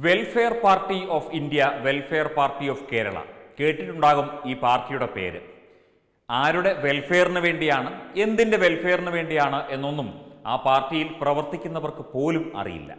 welfare party of India welfare party of Kerala കേട്ടിട്ടുണ്ടാകും ഈ പാർട്ടിയുടെ പേര് ആരുടെ വെൽഫെയറിന് വേണ്ടിയാണ് എന്തിൻ്റെ വെൽഫെയറിന് വേണ്ടിയാണ് എന്നൊന്നും ആ പാർട്ടിയിൽ പ്രവർത്തിക്കുന്നവർക്ക് പോലും അറിയില്ല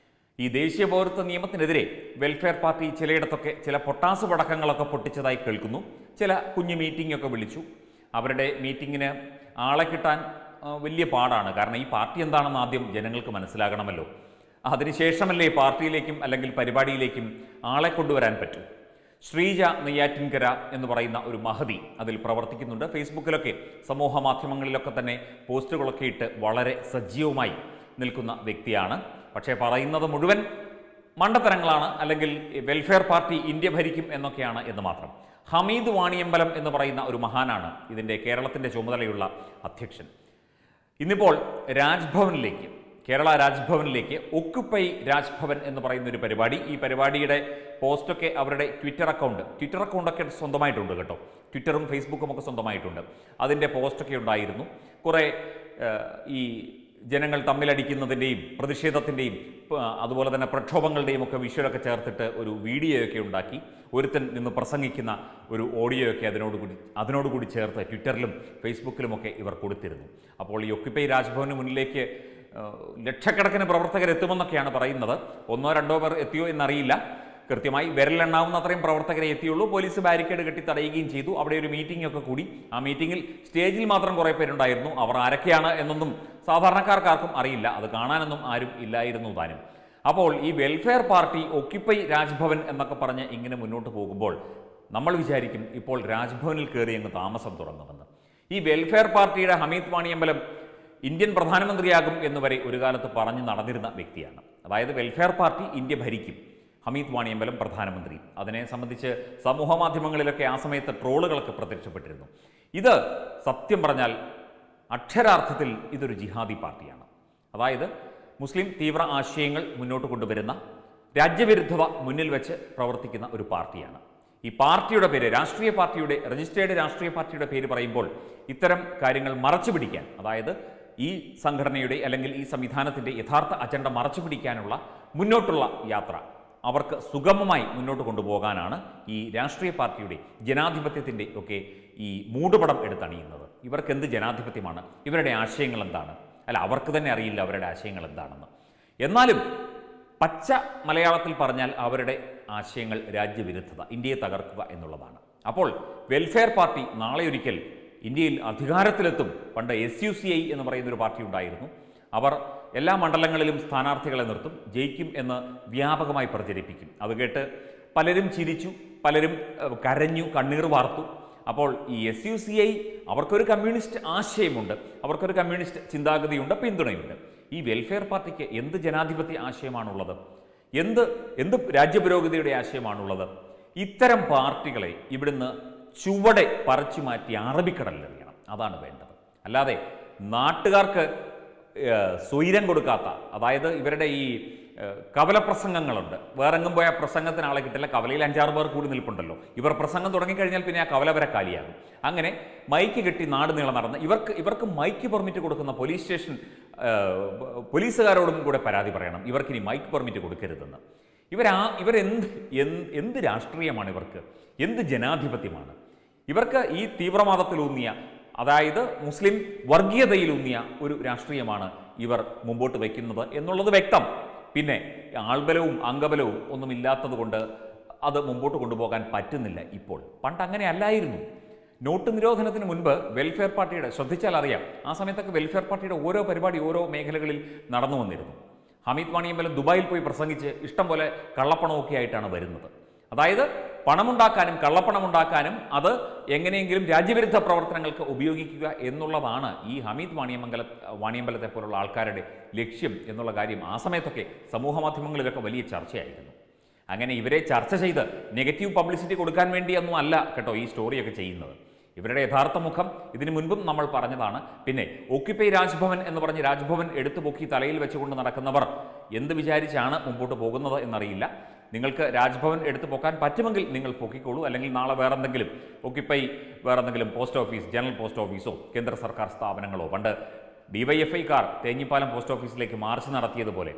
ഈ ദേശീയ പൗരത്വ നിയമത്തിനെതിരെ വെൽഫെയർ പാർട്ടി ചിലയിടത്തൊക്കെ ചില പൊട്ടാസ് പടക്കങ്ങളൊക്കെ പൊട്ടിച്ചതായി കേൾക്കുന്നു ചില കുഞ്ഞു മീറ്റിംഗ് ഒക്കെ വിളിച്ചു അവരുടെ മീറ്റിങ്ങിന് ആളെ കിട്ടാൻ ആ, വലിയ പാടാണ് കാരണം ഈ പാർട്ടി എന്താണെന്ന് ആദ്യം ജനങ്ങൾക്ക് മനസ്സിലാകണമല്ലോ അതിനുശേഷമല്ലേ പാർട്ടിയിലേക്കും അല്ലെങ്കിൽ പരിപാടിയിലേക്കും ആളെ കൊണ്ടുവരാൻ പറ്റൂ ശ്രീജ നെയ്യാറ്റിൻകര എന്ന് പറയുന്ന ഒരു മഹതി അതിൽ പ്രവർത്തിക്കുന്നുണ്ട് ഫേസ്ബുക്കിലൊക്കെ സമൂഹ മാധ്യമങ്ങളിലൊക്കെ തന്നെ പോസ്റ്റുകളൊക്കെ ഇട്ട് വളരെ സജീവമായി നിൽക്കുന്ന വ്യക്തിയാണ് പക്ഷേ പറയുന്നത് മുഴുവൻ മണ്ടത്തരങ്ങളാണ് അല്ലെങ്കിൽ വെൽഫെയർ പാർട്ടി ഇന്ത്യ ഭരിക്കും എന്നൊക്കെയാണ് എന്ന് മാത്രം ഹമീദ് വാണിയമ്പലം എന്ന് പറയുന്ന ഒരു മഹാനാണ് ഇതിൻ്റെ കേരളത്തിൻ്റെ ചുമതലയുള്ള അധ്യക്ഷൻ ഇന്നിപ്പോൾ രാജ്ഭവനിലേക്ക് കേരള രാജ്ഭവനിലേക്ക് ഒക്കുപ്പൈ രാജ്ഭവൻ എന്ന് പറയുന്ന ഒരു പരിപാടി ഈ പരിപാടിയുടെ പോസ്റ്റൊക്കെ അവരുടെ ട്വിറ്റർ അക്കൗണ്ട് ട്വിറ്റർ അക്കൗണ്ടൊക്കെ സ്വന്തമായിട്ടുണ്ട് കേട്ടോ ട്വിറ്ററും ഫേസ്ബുക്കും ഒക്കെ സ്വന്തമായിട്ടുണ്ട് അതിൻ്റെ പോസ്റ്റൊക്കെ ഉണ്ടായിരുന്നു കുറേ ഏഹ്, ഈ ജനങ്ങൾ തമ്മിലടിക്കുന്നതിൻ്റെയും പ്രതിഷേധത്തിൻ്റെയും അതുപോലെ തന്നെ പ്രക്ഷോഭങ്ങളുടെയും ഒക്കെ വിഷ്വലൊക്കെ ചേർത്തിട്ട് ഒരു വീഡിയോയൊക്കെ ഉണ്ടാക്കി ഒരുത്തൻ നിന്ന് പ്രസംഗിക്കുന്ന ഒരു ഓഡിയോയൊക്കെ അതിനോട് കൂടി അതിനോട് കൂടി ചേർത്ത് ട്വിറ്ററിലും ഫേസ്ബുക്കിലുമൊക്കെ ഇവർ കൊടുത്തിരുന്നു അപ്പോൾ ഈ ഒക്കിപ്പൈ രാജ്ഭവന് മുന്നിലേക്ക് ഏഹ്, ലക്ഷക്കണക്കിന് പ്രവർത്തകർ എത്തുമെന്നൊക്കെയാണ് പറയുന്നത് ഒന്നോ രണ്ടോ പേർ എത്തിയോ എന്നറിയില്ല കൃത്യമായി വിരലെണ്ണാവുന്ന അത്രയും പ്രവർത്തകരെ എത്തിയുള്ളൂ പോലീസ് ബാരിക്കേഡ് കെട്ടി തടയുകയും ചെയ്തു അവിടെ ഒരു മീറ്റിംഗ് ഒക്കെ കൂടി ആ മീറ്റിംഗിൽ സ്റ്റേജിൽ മാത്രം കുറേ പേരുണ്ടായിരുന്നു അവർ ആരൊക്കെയാണ് എന്നൊന്നും സാധാരണക്കാർക്കാർക്കും അറിയില്ല അത് കാണാനൊന്നും ആരും ഇല്ലായിരുന്നു താനും അപ്പോൾ ഈ വെൽഫെയർ പാർട്ടി ഒക്കിപ്പൈ രാജ്ഭവൻ എന്നൊക്കെ പറഞ്ഞ് ഇങ്ങനെ മുന്നോട്ട് പോകുമ്പോൾ നമ്മൾ വിചാരിക്കും ഇപ്പോൾ രാജ്ഭവനിൽ കയറി അങ്ങ് താമസം തുടങ്ങുമെന്ന് ഈ വെൽഫെയർ പാർട്ടിയുടെ ഹമീദ് വാണിയമ്പലം ഇന്ത്യൻ പ്രധാനമന്ത്രിയാകും എന്നുവരെ ഒരു കാലത്ത് പറഞ്ഞു നടന്നിരുന്ന വ്യക്തിയാണ് അതായത് വെൽഫെയർ പാർട്ടി ഇന്ത്യ ഭരിക്കും ഹമീദ് വാണിയമ്പലം പ്രധാനമന്ത്രി അതിനെ സംബന്ധിച്ച് സമൂഹ മാധ്യമങ്ങളിലൊക്കെ ആ സമയത്ത് ട്രോളുകളൊക്കെ പ്രത്യക്ഷപ്പെട്ടിരുന്നു ഇത് സത്യം പറഞ്ഞാൽ അക്ഷരാർത്ഥത്തിൽ ഇതൊരു ജിഹാദി പാർട്ടിയാണ് അതായത് മുസ്ലിം തീവ്ര ആശയങ്ങൾ മുന്നോട്ട് കൊണ്ടുവരുന്ന രാജ്യവിരുദ്ധത മുന്നിൽ വെച്ച് പ്രവർത്തിക്കുന്ന ഒരു പാർട്ടിയാണ് ഈ പാർട്ടിയുടെ പേര് രാഷ്ട്രീയ പാർട്ടിയുടെ രജിസ്റ്റേർഡ് രാഷ്ട്രീയ പാർട്ടിയുടെ പേര് പറയുമ്പോൾ ഇത്തരം കാര്യങ്ങൾ മറച്ചു പിടിക്കാൻ അതായത് ഈ സംഘടനയുടെ അല്ലെങ്കിൽ ഈ സംവിധാനത്തിൻ്റെ യഥാർത്ഥ അജണ്ട മറച്ചു പിടിക്കാനുള്ള മുന്നോട്ടുള്ള യാത്ര അവർക്ക് സുഗമമായി മുന്നോട്ട് കൊണ്ടുപോകാനാണ് ഈ രാഷ്ട്രീയ പാർട്ടിയുടെ ജനാധിപത്യത്തിൻ്റെ ഒക്കെ ഈ മൂടുപടം എടുത്തണിയുന്നത് ഇവർക്ക് എന്ത് ജനാധിപത്യമാണ് ഇവരുടെ ആശയങ്ങൾ എന്താണ് അല്ല അവർക്ക് തന്നെ അറിയില്ല അവരുടെ ആശയങ്ങൾ എന്താണെന്ന് എന്നാലും പച്ച മലയാളത്തിൽ പറഞ്ഞാൽ അവരുടെ ആശയങ്ങൾ രാജ്യവിരുദ്ധത ഇന്ത്യയെ തകർക്കുക എന്നുള്ളതാണ് അപ്പോൾ വെൽഫെയർ പാർട്ടി നാളെ ഒരിക്കൽ ഇന്ത്യയിൽ അധികാരത്തിലെത്തും പണ്ട് എസ് യു സി ഐ എന്ന് പറയുന്ന ഒരു പാർട്ടി ഉണ്ടായിരുന്നു അവർ എല്ലാ മണ്ഡലങ്ങളിലും സ്ഥാനാർത്ഥികളെ നിർത്തും ജയിക്കും എന്ന് വ്യാപകമായി പ്രചരിപ്പിക്കും അത് കേട്ട് പലരും ചിരിച്ചു പലരും ഏഹ്, കരഞ്ഞു കണ്ണീർ വാർത്തു അപ്പോൾ ഈ എസ് യു സി ഐ അവർക്കൊരു കമ്മ്യൂണിസ്റ്റ് ആശയമുണ്ട് അവർക്കൊരു കമ്മ്യൂണിസ്റ്റ് ചിന്താഗതിയുണ്ട് പിന്തുണയുണ്ട് ഈ വെൽഫെയർ പാർട്ടിക്ക് എന്ത് ജനാധിപത്യ ആശയമാണുള്ളത് എന്ത് എന്ത് രാജ്യപുരോഗതിയുടെ ആശയമാണുള്ളത് ഇത്തരം പാർട്ടികളെ ഇവിടുന്ന് ചുവടെ പറിച്ചു മാറ്റി അറബിക്കടലിലെറിയണം അതാണ് വേണ്ടത് അല്ലാതെ നാട്ടുകാർക്ക് ഏഹ്, സ്വൈരം കൊടുക്കാത്ത അതായത് ഇവരുടെ ഈ ഏഹ്, കവലപ്രസംഗങ്ങളുണ്ട് വേറെങ്ങും പോയ പ്രസംഗത്തിന് ആളെ കിട്ടില്ല കവലയിൽ അഞ്ചാറ് പേർ കൂടി നിൽപ്പുണ്ടല്ലോ ഇവർ പ്രസംഗം തുടങ്ങിക്കഴിഞ്ഞാൽ പിന്നെ ആ കവല വരെ കാലിയാകും അങ്ങനെ മൈക്ക് കെട്ടി നാട് നീളം നടന്ന് ഇവർക്ക് ഇവർക്ക് മൈക്ക് പെർമിറ്റ് കൊടുക്കുന്ന പോലീസ് സ്റ്റേഷൻ ഏഹ്, പോലീസുകാരോടും കൂടെ പരാതി പറയണം ഇവർക്കിനി മൈക്ക് പെർമിറ്റ് കൊടുക്കരുതെന്ന് ഇവരാ ഇവരെന്ത് എന്ത് എന്ത് രാഷ്ട്രീയമാണ് ഇവർക്ക് എന്ത് ജനാധിപത്യമാണ് ഇവർക്ക് ഈ തീവ്രവാദത്തിലൂന്നിയ അതായത് മുസ്ലിം വർഗീയതയിലൂന്നിയ ഒരു രാഷ്ട്രീയമാണ് ഇവർ മുമ്പോട്ട് വയ്ക്കുന്നത് എന്നുള്ളത് വ്യക്തം പിന്നെ ആൾബലവും അംഗബലവും ഒന്നും ഇല്ലാത്തത് കൊണ്ട് അത് മുമ്പോട്ട് കൊണ്ടുപോകാൻ പറ്റുന്നില്ല ഇപ്പോൾ പണ്ട് അങ്ങനെ അല്ലായിരുന്നു നോട്ട് നിരോധനത്തിന് മുൻപ് വെൽഫെയർ പാർട്ടിയുടെ ശ്രദ്ധിച്ചാൽ അറിയാം ആ സമയത്തൊക്കെ വെൽഫെയർ പാർട്ടിയുടെ ഓരോ പരിപാടി ഓരോ മേഖലകളിൽ നടന്നു വന്നിരുന്നു ഹമീദ് വാണിയമ്പലം ദുബായിൽ പോയി പ്രസംഗിച്ച് ഇഷ്ടം പോലെ കള്ളപ്പണമൊക്കെ ആയിട്ടാണ് വരുന്നത് അതായത് പണമുണ്ടാക്കാനും കള്ളപ്പണമുണ്ടാക്കാനും അത് എങ്ങനെയെങ്കിലും രാജ്യവിരുദ്ധ പ്രവർത്തനങ്ങൾക്ക് ഉപയോഗിക്കുക എന്നുള്ളതാണ് ഈ ഹമീദ് വാണിയമംഗല വാണിയമ്പലത്തെ പോലുള്ള ആൾക്കാരുടെ ലക്ഷ്യം എന്നുള്ള കാര്യം ആ സമയത്തൊക്കെ സമൂഹ മാധ്യമങ്ങളിലൊക്കെ വലിയ ചർച്ചയായിരുന്നു അങ്ങനെ ഇവരെ ചർച്ച ചെയ്ത് നെഗറ്റീവ് പബ്ലിസിറ്റി കൊടുക്കാൻ വേണ്ടിയൊന്നും അല്ല കേട്ടോ ഈ സ്റ്റോറിയൊക്കെ ചെയ്യുന്നത് ഇവരുടെ യഥാർത്ഥ മുഖം ഇതിനു മുൻപും നമ്മൾ പറഞ്ഞതാണ് പിന്നെ ഓക്യുപ്പൈ രാജ്ഭവൻ എന്ന് പറഞ്ഞ് രാജ്ഭവൻ എടുത്തു പൊക്കി തലയിൽ വെച്ചുകൊണ്ട് നടക്കുന്നവർ എന്ത് വിചാരിച്ചാണ് മുമ്പോട്ട് പോകുന്നത് എന്നറിയില്ല നിങ്ങൾക്ക് രാജ്ഭവൻ എടുത്തു പൊക്കാൻ പറ്റുമെങ്കിൽ നിങ്ങൾ പൊക്കിക്കോളൂ അല്ലെങ്കിൽ നാളെ വേറെ എന്തെങ്കിലും ഒക്കിപ്പൈ വേറെ എന്തെങ്കിലും പോസ്റ്റ് ഓഫീസ് ജനറൽ പോസ്റ്റ് ഓഫീസോ കേന്ദ്ര സർക്കാർ സ്ഥാപനങ്ങളോ പണ്ട് ഡിവൈഎഫ്ഐക്കാർ തേഞ്ഞിപ്പാലം പോസ്റ്റ് ഓഫീസിലേക്ക് മാർച്ച് നടത്തിയതുപോലെ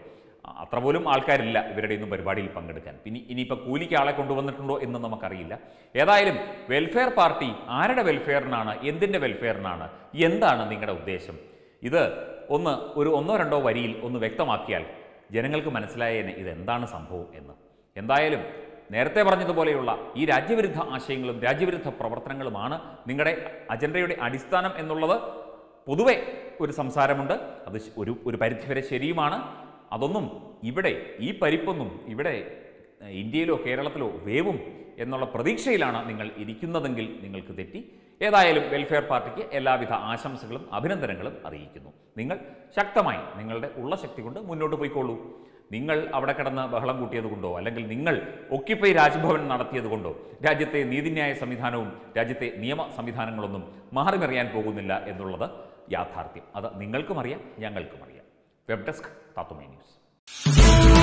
അത്ര പോലും ആൾക്കാരില്ല ഇവരുടെ ഇന്നും പരിപാടിയിൽ പങ്കെടുക്കാൻ പിന്നെ ഇനിയിപ്പോൾ കൂലിക്ക് ആളെ കൊണ്ടുവന്നിട്ടുണ്ടോ എന്ന് നമുക്കറിയില്ല ഏതായാലും വെൽഫെയർ പാർട്ടി ആരുടെ വെൽഫെയറിനാണ് എന്തിൻ്റെ വെൽഫെയറിനാണ് എന്താണ് നിങ്ങളുടെ ഉദ്ദേശം ഇത് ഒന്ന് ഒരു ഒന്നോ രണ്ടോ വരിയിൽ ഒന്ന് വ്യക്തമാക്കിയാൽ ജനങ്ങൾക്ക് മനസ്സിലായേനെ ഇതെന്താണ് സംഭവം എന്ന് എന്തായാലും നേരത്തെ പറഞ്ഞതുപോലെയുള്ള ഈ രാജ്യവിരുദ്ധ ആശയങ്ങളും രാജ്യവിരുദ്ധ പ്രവർത്തനങ്ങളുമാണ് നിങ്ങളുടെ അജണ്ടയുടെ അടിസ്ഥാനം എന്നുള്ളത് പൊതുവെ ഒരു സംസാരമുണ്ട് അത് ശ- ഒരു ഒരു പരിധിവരെ ശരിയുമാണ് അതൊന്നും ഇവിടെ ഈ പരിപ്പൊന്നും ഇവിടെ ഏഹ്, ഇന്ത്യയിലോ കേരളത്തിലോ വേവും എന്നുള്ള പ്രതീക്ഷയിലാണ് നിങ്ങൾ ഇരിക്കുന്നതെങ്കിൽ നിങ്ങൾക്ക് തെറ്റി ഏതായാലും വെൽഫെയർ പാർട്ടിക്ക് എല്ലാവിധ ആശംസകളും അഭിനന്ദനങ്ങളും അറിയിക്കുന്നു നിങ്ങൾ ശക്തമായി നിങ്ങളുടെ ഉള്ള ശക്തി കൊണ്ട് മുന്നോട്ട് പോയിക്കോളൂ നിങ്ങൾ അവിടെ കിടന്ന് ബഹളം കൂട്ടിയത് കൊണ്ടോ അല്ലെങ്കിൽ നിങ്ങൾ ഒക്യുപ്പൈ രാജ്ഭവൻ നടത്തിയത് കൊണ്ടോ രാജ്യത്തെ നീതിന്യായ സംവിധാനവും രാജ്യത്തെ നിയമ സംവിധാനങ്ങളൊന്നും മാറിമറിയാൻ പോകുന്നില്ല എന്നുള്ളത് യാഥാർത്ഥ്യം അത് നിങ്ങൾക്കും അറിയാം ഞങ്ങൾക്കും അറിയാം വെബ് ഡെസ്ക് തത്തുമേ ന്യൂസ്